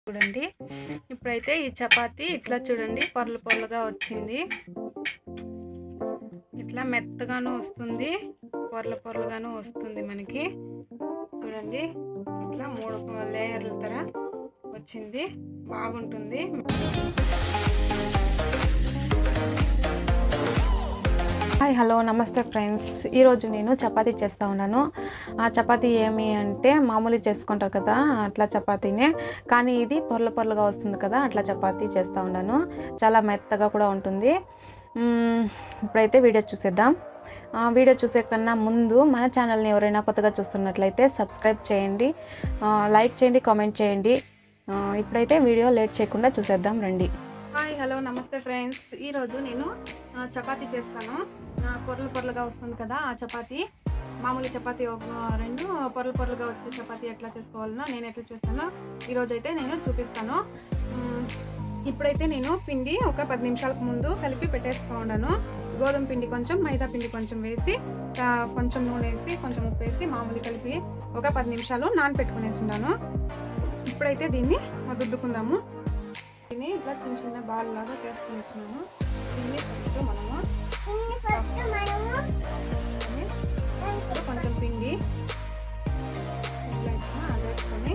చూడండి ఇప్పుడైతే ఈ చపాతి ఇట్లా చూడండి పొరలు పొరలుగా వచ్చింది ఇట్లా మెత్తగాను వస్తుంది పొరలు పొరలుగాను వస్తుంది మనకి చూడండి ఇట్లా మూడు లేయర్ల తర వచ్చింది బాగుంటుంది హాయ్ హలో నమస్తే ఫ్రెండ్స్ ఈరోజు నేను చపాతీ చేస్తూ ఉన్నాను ఆ చపాతీ ఏమి అంటే మామూలు చేసుకుంటారు కదా అట్లా చపాతీనే కానీ ఇది పొరల పొరలుగా వస్తుంది కదా అట్లా చపాతీ చేస్తూ ఉన్నాను చాలా మెత్తగా కూడా ఉంటుంది మ్మ్, ఇప్పుడైతే వీడియో చూసేద్దాం ఆ, వీడియో చూసే కన్నా ముందు మన ఛానల్ని ఎవరైనా కొత్తగా చూస్తున్నట్లయితే సబ్స్క్రైబ్ చేయండి ఆ, లైక్ చేయండి కామెంట్ చేయండి ఆ, ఇప్పుడైతే వీడియో లేట్ చేయకుండా చూసేద్దాం రండి హాయ్ హలో నమస్తే ఫ్రెండ్స్ ఈరోజు నేను ఆ, చపాతీ చేస్తాను ఆ, పొరలు పొరలుగా వస్తుంది కదా ఆ చపాతీ మామూలు చపాతీ ఒక రెండు పొరలు పొరలుగా వచ్చే చపాతీ ఎట్లా చేసుకోవాలనో నేను ఎట్లా చేస్తానో ఈరోజు అయితే నేను చూపిస్తాను మ్, ఇప్పుడైతే నేను పిండి ఒక పది నిమిషాలకు ముందు కలిపి పెట్టేసుకున్నాను గోధుమ పిండి కొంచెం మైదా పిండి కొంచెం వేసి ఆ, కొంచెం నూనె వేసి కొంచెం ఉప్పు వేసి మామూలు కలిపి ఒక పది నిమిషాలు నానపెట్టుకునేసి ఉన్నాను ఇప్పుడైతే దీన్ని దుద్దుకుందాము దీన్ని ఇట్లా చిన్న చిన్న బాల్ లాగా చేసుకునేస్తున్నాను దీన్ని ఫస్ట్ మనము తీసుకొని ఇప్పుడు కొంచెం పిండి ఇట్లా ఇట్లా వేసుకొని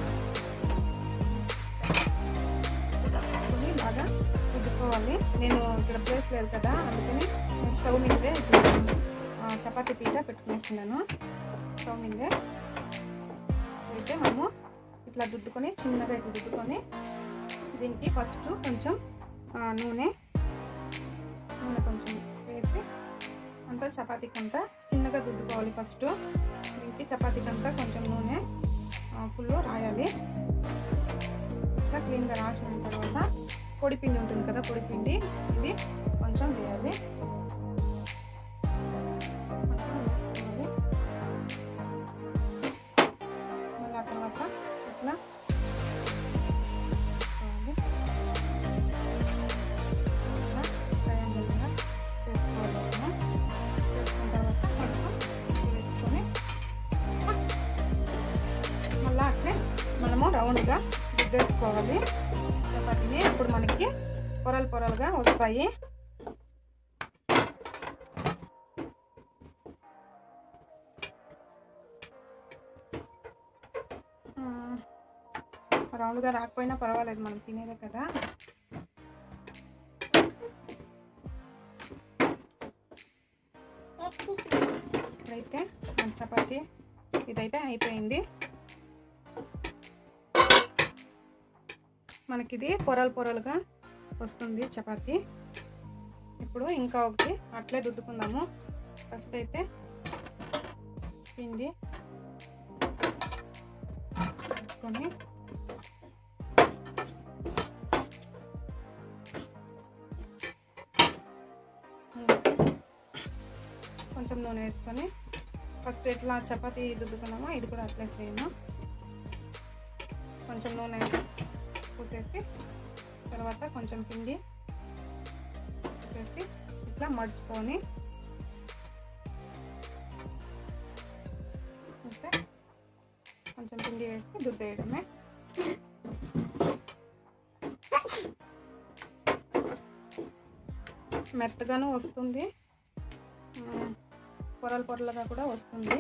వేసుకొని బాగా రుద్దుకోవాలి నేను ఇక్కడ ప్లేస్ లేదు కదా అందుకని నేను స్టవ్ మీదే ఇప్పుడు ఆ, చపాతీ పీట పెట్టుకునేస్తున్నాను స్టవ్ మీదే అయితే మనము ఇట్లా దుద్దుకొని చిన్నగా ఇట్లా దుద్దుకొని దీనికి ఫస్ట్ కొంచెం ఆ, నూనె నూనె కొంచెం వేసి అంతా చపాతీకి అంతా చిన్నగా దుద్దుకోవాలి ఫస్ట్ దీనికి చపాతీకి అంతా కొంచెం నూనె ఫుల్ రాయాలి ఇట్లా క్లీన్గా రాసిన తర్వాత పొడి పిండి ఉంటుంది కదా పొడి పిండి ఇది కొంచెం వేయాలి కొంచెం వేసుకోవాలి మళ్ళీ ఆ తర్వాత ఇట్లా వేసుకోవాలి. ఇట్లా triangle గా వేసుకోవాలి ఇలా. వేసుకున్న తర్వాత కొంచెం వేసుకొని మళ్ళీ అట్లే మనము రౌండ్గా దిగ్గేసుకోవాలి చపాతీని ఇప్పుడు మనకి పొరలు పొరలుగా వస్తాయి ఆ, రౌండ్గా రాకపోయినా పర్వాలేదు మనం తినేదే కదా ఇప్పుడైతే మన చపాతీ ఇదైతే అయిపోయింది మనకిది పొరలు పొరలుగా వస్తుంది చపాతీ ఇప్పుడు ఇంకా ఒకటి అట్లే దుద్దుకుందాము ఫస్ట్ అయితే పిండి వేసుకొని కొంచెం నూనె వేసుకొని ఫస్ట్ ఎట్లా చపాతీ దుద్దుకున్నామో ఇది కూడా అట్లే సేమ్ కొంచెం నూనె పూసేసి తర్వాత కొంచెం పిండి వేసి ఇట్లా మడుచుకొని ఇంకా కొంచెం పిండి వేసి దుద్దేయడమే మెత్తగాను వస్తుంది మ్, పొరలు పొరలుగా కూడా వస్తుంది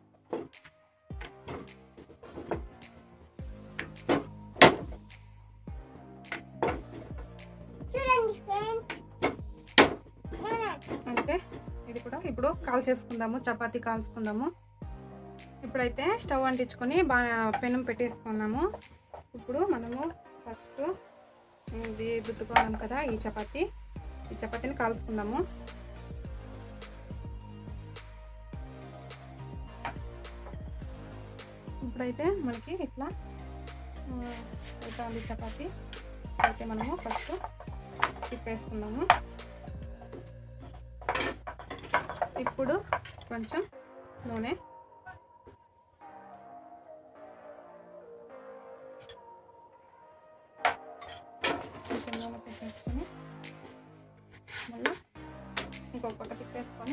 అంటే ఇది కూడా ఇప్పుడు కాల్ చేసుకుందాము చపాతీ కాల్చుకుందాము ఇప్పుడైతే స్టవ్ అంటించుకొని బాగా పెనం పెట్టేసుకున్నాము ఇప్పుడు మనము ఫస్ట్ ఇది దుద్దుకున్నాం కదా ఈ చపాతీ ఈ చపాతీని కాల్చుకుందాము ఇప్పుడైతే మనకి ఇట్లా అవుతుంది చపాతీ అయితే మనము ఫస్ట్ తిప్పేసుకుందాము ఇప్పుడు కొంచెం నూనె కొంచెం నూనె తీసేసుకొని మళ్ళీ ఇంకొక పక్క తిప్పేసుకొని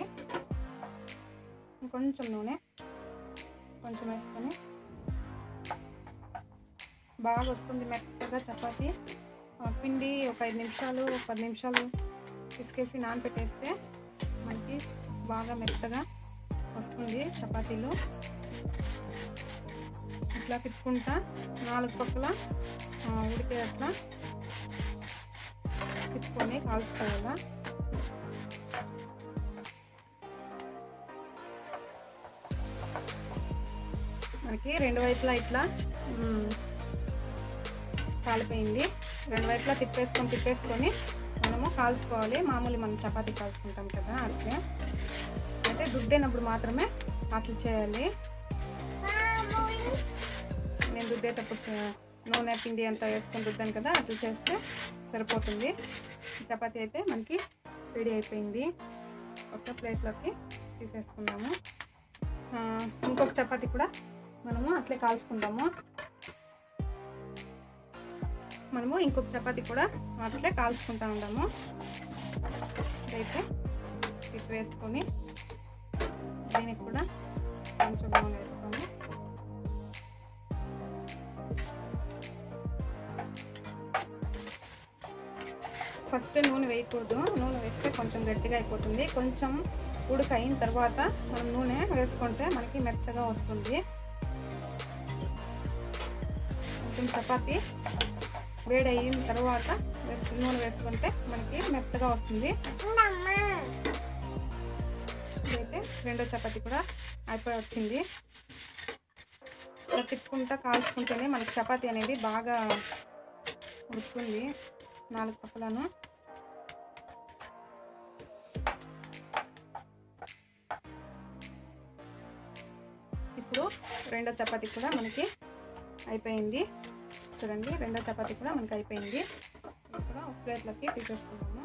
ఇంకొంచెం నూనె కొంచెం వేసుకొని బాగా వస్తుంది మెత్తగా చపాతి ఆ, పిండి ఒక ఐదు నిమిషాలు ఒక పది నిమిషాలు పిసికేసి నానబెట్టేస్తే మనకి బాగా మెత్తగా వస్తుంది చపాతీలు ఇట్లా తిప్పుకుంటా నాలుగు పక్కల ఆ, ఉడికేటట్లా తిప్పుకొని కాల్చుకోవాలా మనకి రెండు వైపులా ఇట్లా మ్, కాలిపోయింది రెండు వైపులా తిప్పేసుకొని తిప్పేసుకొని మనము కాల్చుకోవాలి మామూలు మనం చపాతీ కాల్చుకుంటాం కదా అట్లా అయితే దుద్దేనప్పుడు మాత్రమే అట్లా చేయాలి నేను దుద్దేటప్పుడు చే- నూనె పిండి అంతా వేసుకొని రుద్దాను కదా అట్లా చేస్తే సరిపోతుంది చపాతీ అయితే మనకి రెడీ అయిపోయింది ఒక ప్లేట్లోకి తీసేసుకుందాము ఆ, ఇంకొక చపాతీ కూడా మనము అట్లే కాల్చుకుందాము మనము ఇంకొక చపాతీ కూడా అట్లే కాల్చుకుంటా ఉందాము ఇదైతే ఇటు వేసుకొని దీనికి కూడా కొంచెం నూనె వేసుకొని ఫస్ట్ నూనె వేయకూడదు నూనె వేస్తే కొంచెం గట్టిగా అయిపోతుంది కొంచెం ఉడక అయిన తర్వాత మనం నూనె వేసుకుంటే మనకి మెత్తగా వస్తుంది కొంచెం చపాతి వేడి అయిన తర్వాత వేసు నూనె వేసుకుంటే మనకి మెత్తగా వస్తుంది ఇదైతే రెండో చపాతి కూడా అయిపోయి వచ్చింది ఇలా తిప్పుకుంటా కాల్చుకుంటేనే మనకి చపాతీ అనేది బాగా ఉడుకుతుంది నాలుగు పక్కలను ఇప్పుడు రెండో చపాతీ కూడా మనకి అయిపోయింది చూడండి రెండో చపాతీ కూడా మనకి అయిపోయింది ఇది కూడా ఒక ప్లేట్లోకి తీసేసుకున్నాము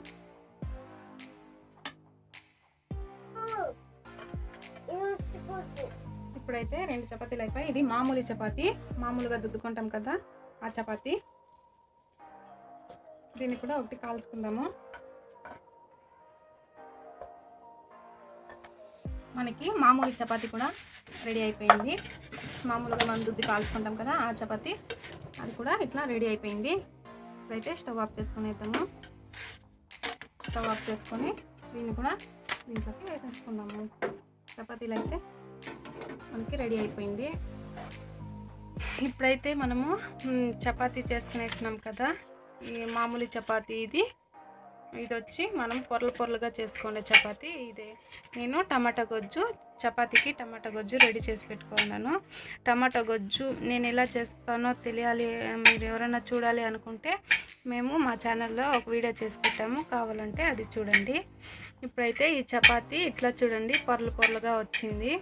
ఇప్పుడైతే రెండు చపాతీలు అయిపోయి ఇది మామూలు చపాతీ మామూలుగా దుద్దుకుంటాం కదా ఆ చపాతీ దీన్ని కూడా ఒకటి కాల్చుకుందాము మనకి మామూలు చపాతీ కూడా రెడీ అయిపోయింది మామూలుగా మనం దుద్ది కాల్చుకుంటాం కదా ఆ చపాతీ అది కూడా ఇట్లా రెడీ అయిపోయింది ఇప్పుడైతే స్టవ్ ఆఫ్ చేసుకునేద్దాము స్టవ్ ఆఫ్ చేసుకొని దీన్ని కూడా దీంట్లోకి వేసేసుకుందాము చపాతీలు అయితే మనకి రెడీ అయిపోయింది ఇప్పుడైతే మనము మ్, చపాతీ చేసుకునేసినాం కదా ఈ మామూలు చపాతీ ఇది ఇది వచ్చి మనం పొరలు పొరలుగా చేసుకునే చపాతీ ఇదే నేను టమాటా గొజ్జు చపాతీకి టమాటా గొజ్జు రెడీ చేసి పెట్టుకున్నాను టమాటా గొజ్జు నేను ఎలా చేస్తానో తెలియాలి మీరు ఎవరైనా చూడాలి అనుకుంటే మేము మా ఛానల్లో ఒక వీడియో చేసి పెట్టాము కావాలంటే అది చూడండి ఇప్పుడైతే ఈ చపాతీ ఇట్లా చూడండి పొరలు పొరలుగా వచ్చింది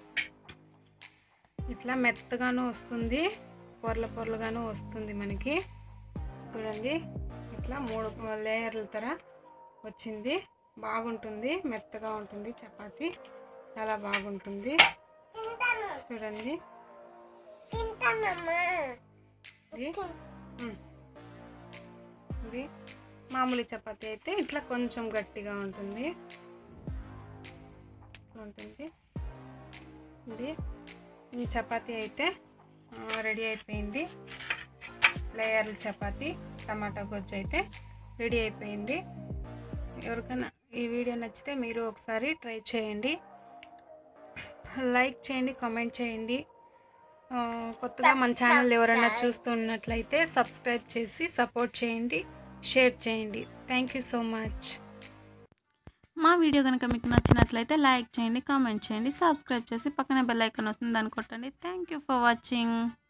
ఇట్లా మెత్తగాను వస్తుంది పొరల పొరలుగాను వస్తుంది మనకి చూడండి ఇట్లా మూడు లేయర్ల తర వచ్చింది బాగుంటుంది మెత్తగా ఉంటుంది చపాతి చాలా బాగుంటుంది చూడండి ఇది ఉమ్. ఇది మామూలు చపాతి అయితే ఇట్లా కొంచెం గట్టిగా ఉంటుంది ఇట్లా ఉంటుంది ఇది ఈ చపాతీ అయితే రెడీ అయిపోయింది లేయర్ల చపాతి టమాటా గొజ్జు అయితే రెడీ అయిపోయింది ఎవరికైనా ఈ వీడియో నచ్చితే మీరు ఒకసారి ట్రై చేయండి లైక్ చేయండి కామెంట్ చేయండి ఆ, కొత్తగా మన ఛానల్ ఎవరైనా చూస్తున్నట్లయితే సబ్స్క్రైబ్ చేసి సపోర్ట్ చేయండి షేర్ చేయండి థ్యాంక్ యూ సో మచ్ మా వీడియో కనుక మీకు నచ్చినట్లయితే లైక్ చేయండి కామెంట్ చేయండి సబ్స్క్రైబ్ చేసి పక్కనే బెల్ ఐకాన్ వస్తుంది దాన్ని కొట్టండి థ్యాంక్ యూ ఫర్ వాచింగ్